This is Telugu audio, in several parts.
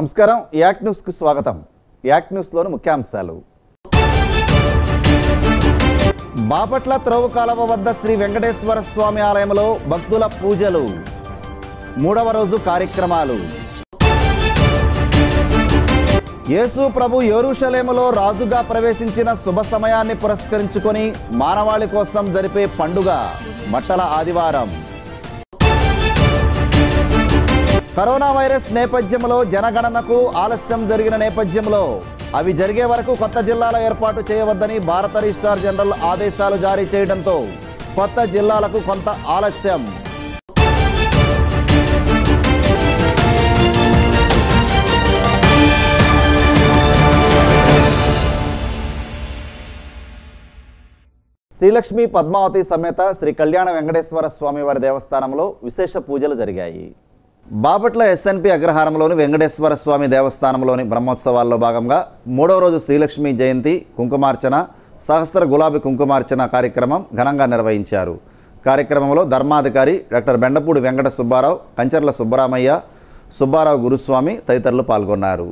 నమస్కారం యాక్ న్యూస్కు స్వాగతం యాక్ న్యూస్లోని ముఖ్యాంశాలు బాపట్ల త్రోవు కాలువ వద్ద శ్రీ వెంకటేశ్వర స్వామి ఆలయంలో భక్తుల పూజలు మూడవ రోజు కార్యక్రమాలు యేసు ప్రభు యేరూషలేములో రాజుగా ప్రవేశించిన శుభ సమయాన్ని పురస్కరించుకొని మానవాళి కోసం జరిపే పండుగ మట్టల ఆదివారం కరోనా వైరస్ నేపథ్యంలో జనగణనకు ఆలస్యం జరిగిన నేపథ్యంలో అవి జరిగే వరకు కొత్త జిల్లాల ఏర్పాటు చేయవద్దని భారత రిజిస్ట్రార్ జనరల్ ఆదేశాలు జారీ చేయడంతో కొత్త జిల్లాలకు కొంత ఆలస్యం శ్రీలక్ష్మి పద్మావతి సమేత శ్రీ కళ్యాణ వెంకటేశ్వర స్వామి వారి దేవస్థానంలో విశేష పూజలు జరిగాయి బాపట్ల ఎస్ఎన్పి అగ్రహారంలోని వెంకటేశ్వర స్వామి దేవస్థానంలోని బ్రహ్మోత్సవాల్లో భాగంగా మూడవ రోజు శ్రీలక్ష్మి జయంతి కుంకుమార్చన సహస్ర గులాబీ కుంకుమార్చన కార్యక్రమం ఘనంగా నిర్వహించారు కార్యక్రమంలో ధర్మాధికారి డాక్టర్ బెండపూడి వెంకట సుబ్బారావు కంచర్ల సుబ్బరామయ్య సుబ్బారావు గురుస్వామి తదితరులు పాల్గొన్నారు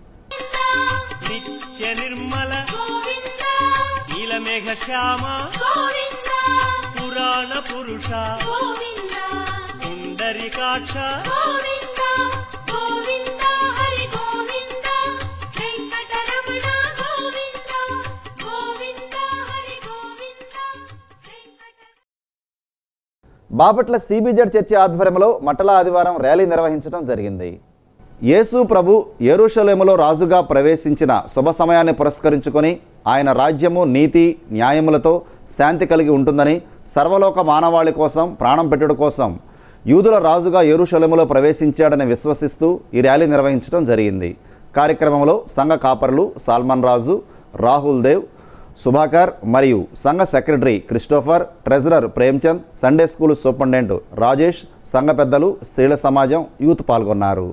నిత్య నిర్మల గోవింద నీలమేఘ శ్యామ గోవింద పురాణ పురుష గోవింద పుండరికాక్ష గోవింద గోవింద హరి గోవింద వెంకటరమణ గోవింద గోవింద హరి గోవింద వెంకట బాపట్ల సిబిజెడ్ చర్చి ఆధ్వర్యంలో మట్టల ఆదివారం ర్యాలీ నిర్వహించడం జరిగింది యేసు ప్రభు యెరూషలేములో రాజుగా ప్రవేశించిన శుభ సమయాన్ని పురస్కరించుకొని ఆయన రాజ్యము నీతి న్యాయములతో శాంతి కలిగి ఉంటుందని సర్వలోక మానవాళి కోసం ప్రాణం పెట్టుడు కోసం యూదుల రాజుగా యెరూషలేములో ప్రవేశించాడని విశ్వసిస్తూ ఈ ర్యాలీ నిర్వహించడం జరిగింది కార్యక్రమంలో సంఘ కాపరులు సాల్మన్ రాజు రాహుల్ దేవ్ సుభాకర్ మరియు సంఘ secretary Christopher treasurer Premchand Sunday school superintendent Rajesh సంఘ పెద్దలు స్త్రీల సమాజం యూత్ పాల్గొన్నారు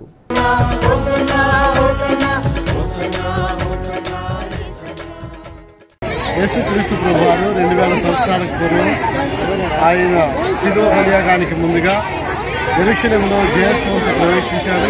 యేసుక్రీస్తు ప్రభువారు రెండు వేల సంవత్సరాలకు పూర్వం ఆయన శిలువ బలియాగానికి ముందుగా ఎరుషులంలో జయోత్సవంతో ప్రవేశించాడు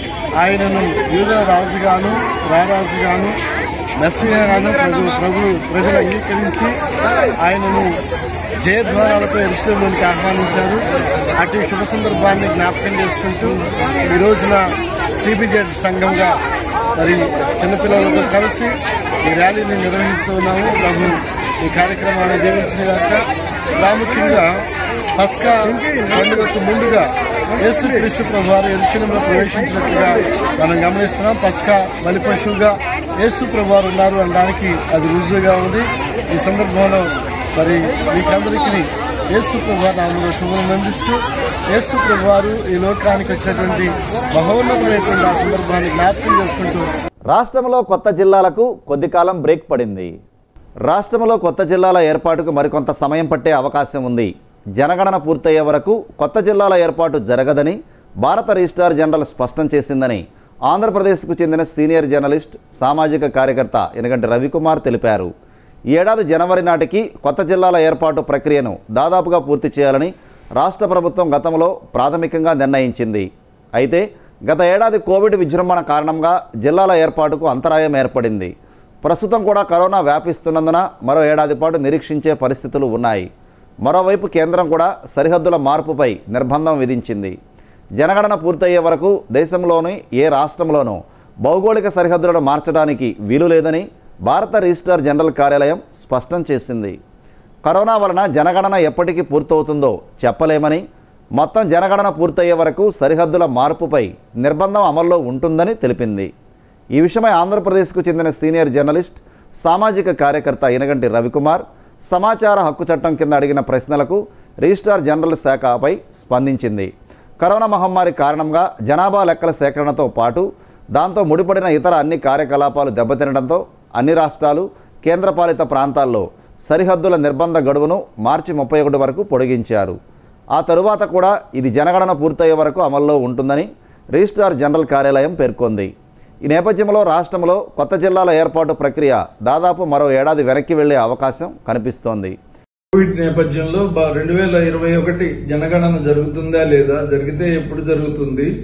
ఆయనను యూద రాజుగాను రారాజుగాను మెస్సియాగాను ప్రభు ప్రభు ప్రజలు అంగీకరించి ఆయనను జయద్వారాలతో ఎరుషులంలోనికి ఆహ్వానించారు అటు శుభ సందర్భాన్ని జ్ఞాపకం చేసుకుంటూ ఈ రోజున సిబిజెడ్ సంఘంగా మరి చిన్నపిల్లలతో కలిసి ఈ ర్యాలీని నిర్వహిస్తూ ఉన్నాము ప్రభు ఈ కార్యక్రమాన్ని దీవించిన గాక ప్రాముఖ్యంగా పస్కా పండుగకు ముందుగా యేసు క్రీస్తు ప్రభు వారు ఎరుశలంలో ప్రవేశించినట్లుగా మనం గమనిస్తున్నాం పస్కా బలి పశువుగా యేసు ప్రభు వారు ఉన్నారు అనడానికి అది రుజువుగా ఉంది ఈ సందర్భంలో మరి మీకందరికీ యేసు ప్రభు వారి నామంలో శుభం అందిస్తూ యేసు ప్రభు వారు ఈ లోకానికి వచ్చినటువంటి మహోన్నతమైనటువంటి ఆ సందర్భాన్ని జ్ఞాపకం చేసుకుంటూ రాష్ట్రంలో కొత్త జిల్లాలకు కొద్ది కాలం బ్రేక్ పడింది రాష్ట్రంలో కొత్త జిల్లాల ఏర్పాటుకు మరికొంత సమయం పట్టే అవకాశం ఉంది జనగణన పూర్తయ్యే వరకు కొత్త జిల్లాల ఏర్పాటు జరగదని భారత రిజిస్ట్రార్ జనరల్ స్పష్టం చేసిందని ఆంధ్రప్రదేశ్కు చెందిన సీనియర్ జర్నలిస్ట్ సామాజిక కార్యకర్త ఎనగంటి రవికుమార్ తెలిపారు ఈ ఏడాది జనవరి నాటికి కొత్త జిల్లాల ఏర్పాటు ప్రక్రియను దాదాపుగా పూర్తి చేయాలని రాష్ట్ర ప్రభుత్వం గతంలో ప్రాథమికంగా నిర్ణయించింది అయితే గత ఏడాది కోవిడ్ విజృంభణ కారణంగా జిల్లాల ఏర్పాటుకు అంతరాయం ఏర్పడింది ప్రస్తుతం కూడా కరోనా వ్యాపిస్తున్నందున మరో ఏడాది పాటు నిరీక్షించే పరిస్థితులు ఉన్నాయి మరోవైపు కేంద్రం కూడా సరిహద్దుల మార్పుపై నిర్బంధం విధించింది జనగణన పూర్తయ్యే వరకు దేశంలోని ఏ రాష్ట్రంలోనూ భౌగోళిక సరిహద్దులను మార్చడానికి వీలు లేదని భారత రిజిస్ట్రార్ జనరల్ కార్యాలయం స్పష్టం చేసింది కరోనా వలన జనగణన ఎప్పటికి పూర్తవుతుందో చెప్పలేమని మొత్తం జనగణన పూర్తయ్యే వరకు సరిహద్దుల మార్పుపై నిర్బంధం అమల్లో ఉంటుందని తెలిపింది ఈ విషయమై ఆంధ్రప్రదేశ్కు చెందిన సీనియర్ జర్నలిస్ట్ సామాజిక కార్యకర్త ఇనగంటి రవికుమార్ సమాచార హక్కు చట్టం కింద అడిగిన ప్రశ్నలకు రిజిస్ట్రార్ జనరల్ శాఖపై స్పందించింది కరోనా మహమ్మారి కారణంగా జనాభా లెక్కల సేకరణతో పాటు దాంతో ముడిపడిన ఇతర అన్ని కార్యకలాపాలు దెబ్బతినడంతో అన్ని రాష్ట్రాలు కేంద్రపాలిత ప్రాంతాల్లో సరిహద్దుల నిర్బంధ గడువును మార్చి ముప్పై ఒకటి వరకు పొడిగించారు ఆ తరువాత కూడా ఇది జనగణన పూర్తయ్యే వరకు అమల్లో ఉంటుందని రిజిస్ట్రార్ జనరల్ కార్యాలయం పేర్కొంది ఈ నేపథ్యంలో రాష్ట్రంలో కొత్త జిల్లాల ఏర్పాటు ప్రక్రియ దాదాపు మరో ఏడాది వెనక్కి వెళ్లే అవకాశం కనిపిస్తోంది కోవిడ్ నేపథ్యంలో రెండు వేల ఇరవై ఒకటి జనగణన జరుగుతుందా లేదా జరిగితే ఎప్పుడు జరుగుతుంది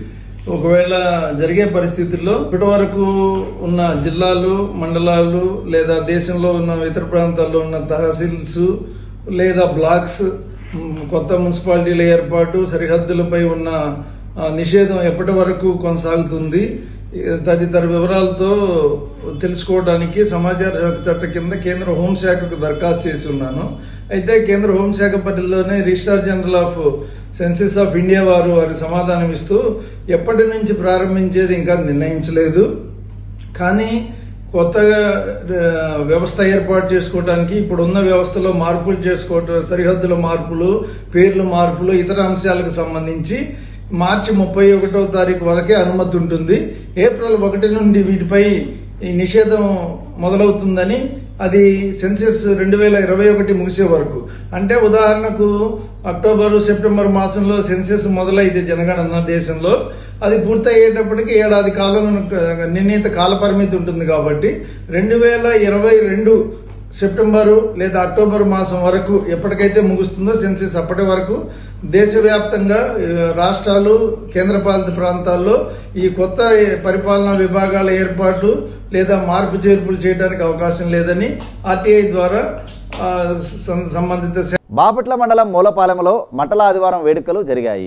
ఒకవేళ జరిగే పరిస్థితుల్లో ఇప్పటి వరకు ఉన్న జిల్లాలు మండలాలు లేదా దేశంలో ఉన్న ఇతర ప్రాంతాల్లో ఉన్న తహసీల్స్ లేదా బ్లాక్స్ మ్, కొత్త మున్సిపాలిటీల ఏర్పాటు సరిహద్దులపై ఉన్న ఆ, నిషేధం ఎప్పటి వరకు కొనసాగుతుంది ఈ తదితర వివరాలతో తెలుసుకోవడానికి సమాచార హక్కు చట్టం కింద కేంద్ర హోంశాఖకు దరఖాస్తు చేసి ఉన్నాను అయితే కేంద్ర హోంశాఖ పరిధిలోనే registrar general of census of India వారు వారి సమాధానం ఇస్తూ ఎప్పటి నుంచి ప్రారంభించేది ఇంకా నిర్ణయించలేదు కానీ కొత్తగా ఆ, వ్యవస్థ ఏర్పాటు చేసుకోవడానికి ఇప్పుడున్న వ్యవస్థలో మార్పులు చేసుకోవటం సరిహద్దుల మార్పులు పేర్లు మార్పులు ఇతర అంశాలకు సంబంధించి మార్చి ముప్పై ఒకటో తారీఖు వరకే అనుమతి ఉంటుంది ఏప్రిల్ ఒకటి నుండి వీటిపై ఈ నిషేధం మొదలవుతుందని అది సెన్సెస్ రెండు వేల ఇరవై ఒకటి ముగిసే వరకు అంటే ఉదాహరణకు అక్టోబర్ సెప్టెంబర్ మాసంలో సెన్సెస్ మొదలైతే జనగణన దేశంలో అది పూర్తయ్యేటప్పటికి ఏడాది కాలం నిర్ణీత కాల పరిమితి ఉంటుంది కాబట్టి రెండు వేల ఇరవై రెండు సెప్టెంబరు లేదా అక్టోబర్ మాసం వరకు ఎప్పటికైతే ముగుస్తుందో సెన్సెస్ అప్పటి వరకు దేశవ్యాప్తంగా ఆ, రాష్ట్రాలు కేంద్రపాలిత ప్రాంతాల్లో ఈ కొత్త పరిపాలనా విభాగాల ఏర్పాటు లేదా మార్పు చేర్పులు చేయడానికి అవకాశం లేదని ఆర్టీఐ ద్వారా ఆ, సం- సంబంధిత శా- బాపట్ల మండలం మూలపాలెంలో మంటల ఆదివారం వేడుకలు జరిగాయి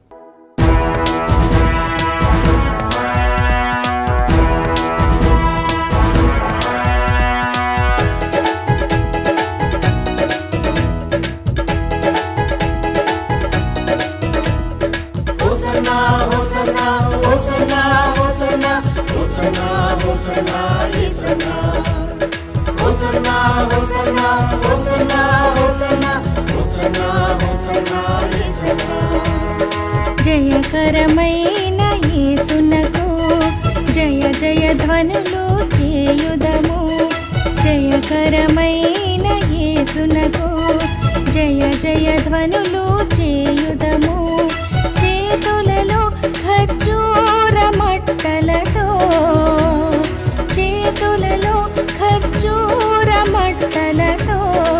జయకరమైన యేసునకు జయ జయ ధ్వనులు చేయుదము జయకరమైన యేసునకు జయ జయ ధ్వనులు చేయుదము చేతులలో ఖర్జూర మట్టలతో చేతులలో ఖర్జూర మట్టలతో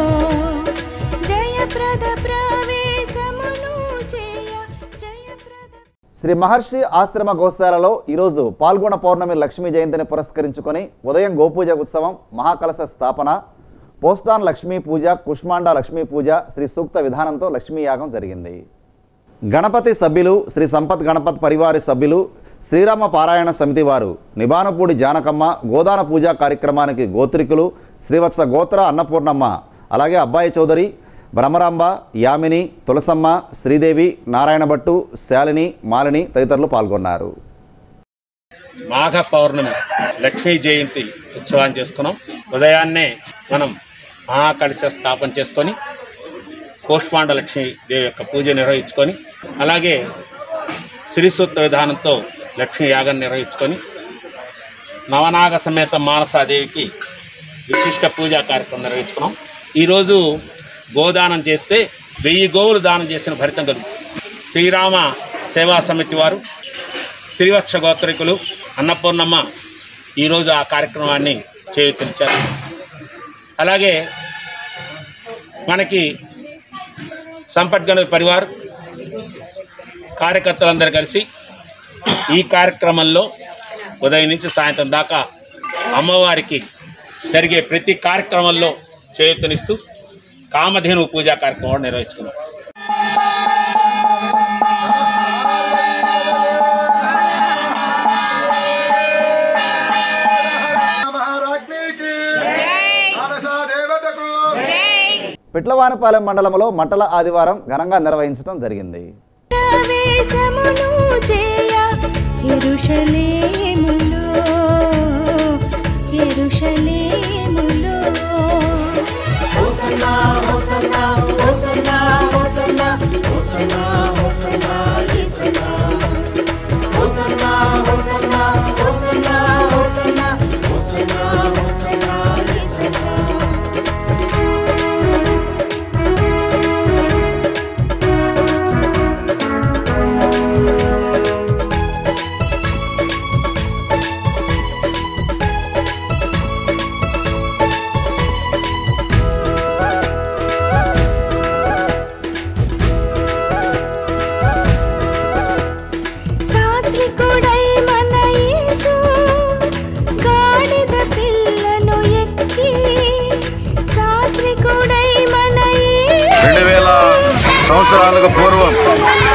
జయప్రద ప్రవేశమును చేయ జయప్రద శ్రీ మహర్షి ఆశ్రమ గోశాలలో ఈరోజు పాల్గొన పౌర్ణమి లక్ష్మీ జయంతిని పురస్కరించుకొని ఉదయం గోపూజ ఉత్సవం మహాకలశ స్థాపన పోస్టాన్ లక్ష్మీ పూజ కుష్మాండ లక్ష్మీ పూజ శ్రీ సూక్త విధానంతో లక్ష్మీ యాగం జరిగింది గణపతి సభ్యులు శ్రీ సంపత్ గణపత్ పరివారి సభ్యులు శ్రీరామ పారాయణ సమితి వారు నిబానపూడి జానకమ్మ గోదాన పూజా కార్యక్రమానికి గోత్రికులు శ్రీవత్స గోత్ర అన్నపూర్ణమ్మ అలాగే అబ్బాయి చౌదరి భ్రమరాంబ యామిని తులసమ్మ శ్రీదేవి నారాయణ భట్టు శాలిని మాలిని తదితరులు పాల్గొన్నారు మాఘ పౌర్ణమి లక్ష్మీ జయంతి ఉత్సవాన్ని చేసుకున్నాం ఉదయాన్నే మనం మహాకలశ స్థాపన చేసుకొని కోష్మాండ లక్ష్మీ దేవి యొక్క పూజ నిర్వహించుకొని అలాగే శ్రీసూక్త విధానంతో లక్ష్మీ యాగం నిర్వహించుకొని నవనాగ సమేత మానసాదేవికి విశిష్ట పూజా కార్యక్రమం నిర్వహించుకున్నాం ఈరోజు గోదానం చేస్తే వెయ్యి గోవులు దానం చేసిన ఫలితం కలుగుతుంది శ్రీరామ సేవా సమితి వారు శ్రీవత్స గోత్రికులు అన్నపూర్ణమ్మ ఈరోజు ఆ కార్యక్రమాన్ని చేయుతినిచ్చారు అలాగే మనకి సంపత్ గణపతి పరివార్ కార్యకర్తలందరూ కలిసి ఈ కార్యక్రమంలో ఉదయం నుంచి సాయంత్రం దాకా అమ్మవారికి జరిగే ప్రతి కార్యక్రమంలో చేయూతనిస్తూ కామధేను పూజా కార్యక్రమం కూడా నిర్వహించుకున్నాం పిట్లవానిపాలెం మండలంలో మంటల ఆదివారం ఘనంగా నిర్వహించడం జరిగింది ప్రవేశమును చేయ ఎరుషలేములో ఎరుషలేములో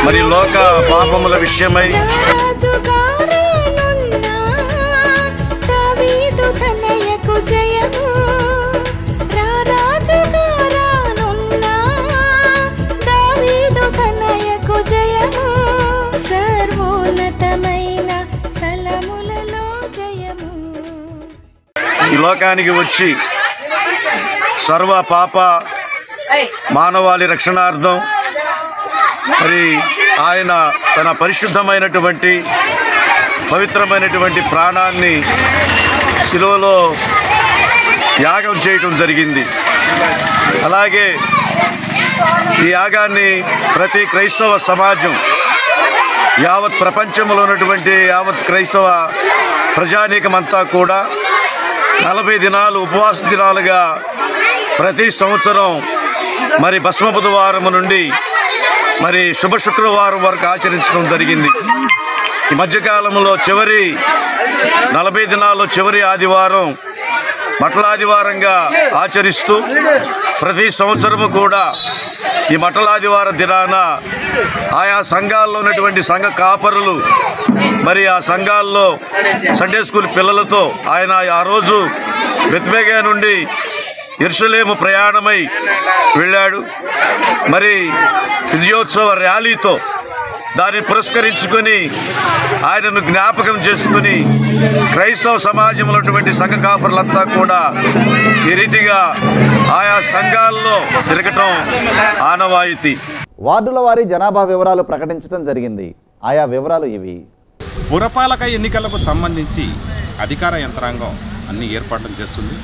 మరి లోక పాపముల విషయమై రాజుగారానున్న దావీదు తనయకు జయము రారాజుగారానున్న దావీదు తనయకు జయము సర్వోన్నతమైన స్థలములలో జయము ఈ లోకానికి వచ్చి సర్వ పాప మానవాళి రక్షణార్థం మరి ఆయన తన పరిశుద్ధమైనటువంటి పవిత్రమైనటువంటి ప్రాణాన్ని శిలువలో యాగం చేయటం జరిగింది అలాగే ఈ యాగాన్ని ప్రతి క్రైస్తవ సమాజం యావత్ ప్రపంచంలో ఉన్నటువంటి యావత్ క్రైస్తవ ప్రజానీకమంతా కూడా నలభై దినాలు ఉపవాస దినాలుగా ప్రతి సంవత్సరం మరి భస్మ బుధవారం నుండి మరి శుభ శుక్రవారం వరకు ఆచరించడం జరిగింది ఈ మధ్యకాలంలో చివరి నలభై దినాల్లో చివరి ఆదివారం మట్ల ఆదివారంగా ఆచరిస్తూ ప్రతి సంవత్సరము కూడా ఈ మటల ఆదివార దినాన ఆయా సంఘాల్లో ఉన్నటువంటి సంఘ కాపరులు మరి ఆ సంఘాల్లో సండే స్కూల్ పిల్లలతో ఆయన ఆ రోజు బెత్బేగా నుండి ఎరుసలేము ప్రయాణమై వెళ్ళాడు మరి విజయోత్సవ ర్యాలీతో దాన్ని పురస్కరించుకొని ఆయనను జ్ఞాపకం చేసుకుని క్రైస్తవ సమాజంలో ఉన్నటువంటి సంఘ కాపురులంతా కూడా ఈ రీతిగా ఆయా సంఘాల్లో తిరగటం ఆనవాయితీ వార్డుల వారీ జనాభా వివరాలు ప్రకటించడం జరిగింది ఆయా వివరాలు ఇవి పురపాలక ఎన్నికలకు సంబంధించి అధికార యంత్రాంగం అన్ని ఏర్పాట్లు చేస్తుంది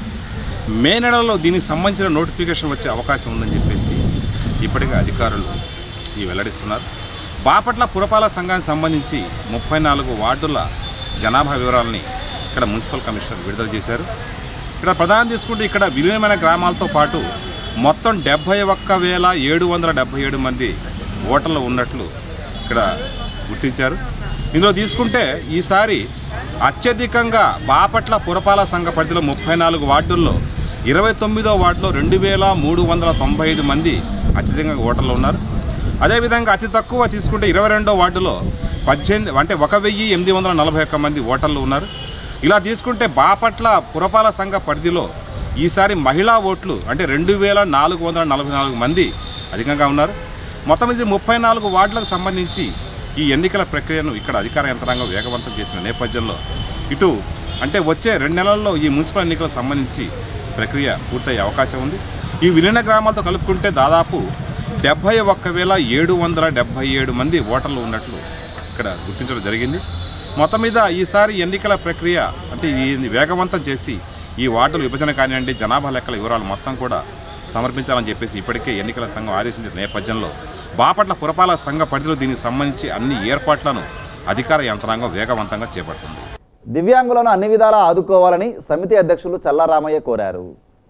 మే నెలలో దీనికి సంబంధించిన నోటిఫికేషన్ వచ్చే అవకాశం ఉందని చెప్పేసి ఇప్పటికే అధికారులు ఈ వెల్లడిస్తున్నారు బాపట్ల పురపాలక సంఘానికి సంబంధించి ముప్పై నాలుగు వార్డుల జనాభా వివరాలని ఇక్కడ మున్సిపల్ కమిషనర్ విడుదల చేశారు ఇక్కడ ప్రధానం తీసుకుంటే ఇక్కడ విలీనమైన గ్రామాలతో పాటు మొత్తం డెబ్భై ఒక్క వేల ఏడు వందల డెబ్భై ఏడు మంది ఓటర్లు ఉన్నట్లు ఇక్కడ గుర్తించారు ఇందులో తీసుకుంటే ఈసారి అత్యధికంగా బాపట్ల పురపాలక సంఘ పరిధిలో ముప్పై నాలుగు వార్డుల్లో ఇరవై తొమ్మిదో వార్డులో రెండు వేల మూడు వందల తొంభై ఐదు మంది అత్యధికంగా ఓటర్లు ఉన్నారు అదేవిధంగా అతి తక్కువ తీసుకుంటే ఇరవై రెండో వార్డులో పద్దెనిమిది అంటే ఒక వెయ్యి ఎనిమిది వందల నలభై ఒక్క మంది ఓటర్లు ఉన్నారు ఇలా తీసుకుంటే బాపట్ల పురపాలక సంఘ పరిధిలో ఈసారి మహిళా ఓట్లు అంటే రెండు వేల నాలుగు వందల నలభై నాలుగు మంది అధికంగా ఉన్నారు మొత్తం ఇది ముప్పై నాలుగు వార్డులకు సంబంధించి ఈ ఎన్నికల ప్రక్రియను ఇక్కడ అధికార యంత్రాంగం వేగవంతం చేసిన నేపథ్యంలో ఇటు అంటే వచ్చే రెండు నెలల్లో ఈ మున్సిపల్ ఎన్నికలకు సంబంధించి ప్రక్రియ పూర్తయ్యే అవకాశం ఉంది ఈ విలీన గ్రామాలతో కలుపుకుంటే దాదాపు డెబ్భై ఒక్క వేల ఏడు వందల డెబ్భై ఏడు మంది ఓటర్లు ఉన్నట్లు ఇక్కడ గుర్తించడం జరిగింది మొత్తం మీద ఈసారి ఎన్నికల ప్రక్రియ అంటే ఈ వేగవంతం చేసి ఈ వార్డుల విభజన కానివ్వండి జనాభా లెక్కల వివరాలు మొత్తం కూడా సమర్పించాలని చెప్పేసి ఇప్పటికే ఎన్నికల సంఘం ఆదేశించిన నేపథ్యంలో బాపట్ల పురపాలక సంఘ పరిధిలో దీనికి సంబంధించి అన్ని ఏర్పాట్లను అధికార యంత్రాంగం వేగవంతంగా చేపడుతుంది దివ్యాంగులను అన్ని విధాలా ఆదుకోవాలని సమితి అధ్యక్షులు చల్లారామయ్య కోరారు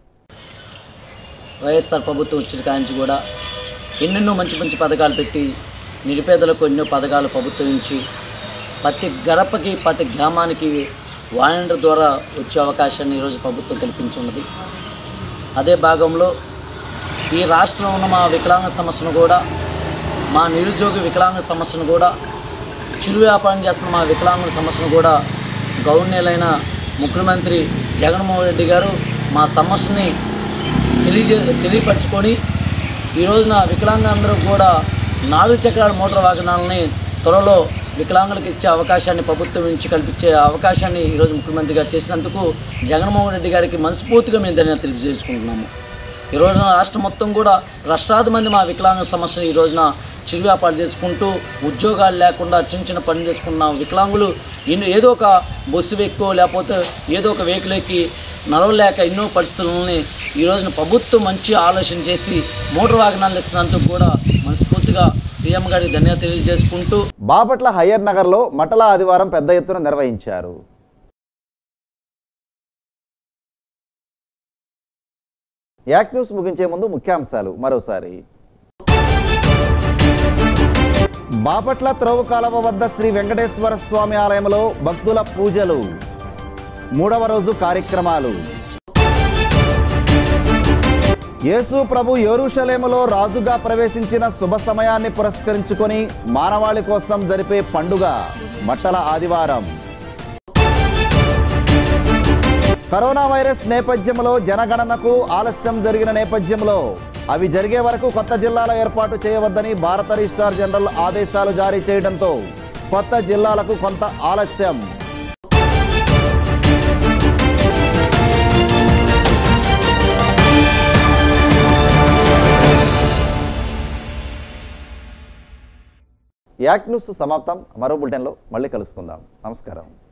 వైఎస్ఆర్ ప్రభుత్వం వచ్చిన కాంచి కూడా ఎన్నెన్నో మంచి మంచి పథకాలు పెట్టి నిరుపేదలకు ఎన్నో పథకాలు ప్రభుత్వం నుంచి ప్రతి గడపకి ప్రతి గ్రామానికి వాలంటీర్ ద్వారా వచ్చే అవకాశాన్ని ఈరోజు ప్రభుత్వం కల్పించున్నది అదే భాగంలో ఈ రాష్ట్రంలో ఉన్న మా వికలాంగ సమస్యను కూడా మా నిరుద్యోగ వికలాంగ సమస్యను కూడా చిరు వ్యాపారం చేస్తున్న మా వికలాంగుల సమస్యను కూడా గౌరవనీయులైన ముఖ్యమంత్రి జగన్మోహన్ రెడ్డి గారు మా సమస్యని తెలియజే తెలియపరచుకొని ఈ రోజున వికలాంగులందరూ కూడా నాలుగు చక్రాల మోటార్ వాహనాలని త్వరలో వికలాంగులకు ఇచ్చే అవకాశాన్ని ప్రభుత్వం నుంచి కల్పించే అవకాశాన్ని ఈరోజు ముఖ్యమంత్రి గారు చేసినందుకు జగన్మోహన్ రెడ్డి గారికి మనస్ఫూర్తిగా మేము ధన్యవాదాలు తెలియజేసుకుంటున్నాము ఈ రోజున రాష్ట్రం మొత్తం కూడా లక్షలాది మంది మా వికలాంగ సమస్యను ఈ రోజున చిరు వ్యాపారం చేసుకుంటూ ఉద్యోగాలు లేకుండా చిన్న చిన్న పనులు చేసుకున్న వికలాంగులు ఎన్నో ఏదో ఒక బస్సు ఎక్కో లేకపోతే ఏదో ఒక వెహికల్ ఎక్కి నడవలేక ఎన్నో పరిస్థితులని ఈ రోజున ప్రభుత్వం మంచి ఆలోచన చేసి మోటార్ వాహనాలు ఇస్తున్నందుకు కూడా మనస్ఫూర్తిగా సీఎం గారికి ధన్యవాదాలు తెలియజేసుకుంటూ బాపట్ల హయ్యర్ నగర్లో మటల ఆదివారం పెద్ద ఎత్తున నిర్వహించారు యాక్ న్యూస్ ముగించే ముందు ముఖ్యాంశాలు మరోసారి బాపట్ల త్రవ్వు కాలువ వద్ద శ్రీ వెంకటేశ్వర స్వామి ఆలయంలో భక్తుల పూజలు మూడవ రోజు కార్యక్రమాలు యేసు ప్రభు యేరూషలేములో రాజుగా ప్రవేశించిన శుభ సమయాన్ని పురస్కరించుకొని మానవాళి కోసం జరిపే పండుగ బట్టల ఆదివారం కరోనా వైరస్ నేపథ్యంలో జనగణనకు ఆలస్యం జరిగిన నేపథ్యంలో అవి జరిగే వరకు కొత్త జిల్లాల ఏర్పాటు చేయవద్దని భారత రిజిస్ట్రార్ జనరల్ ఆదేశాలు జారీ చేయడంతో కొత్త జిల్లాలకు కొంత ఆలస్యం యాక్ న్యూస్ సమాప్తం మరో బులెటిన్లో మళ్ళీ కలుసుకుందాం నమస్కారం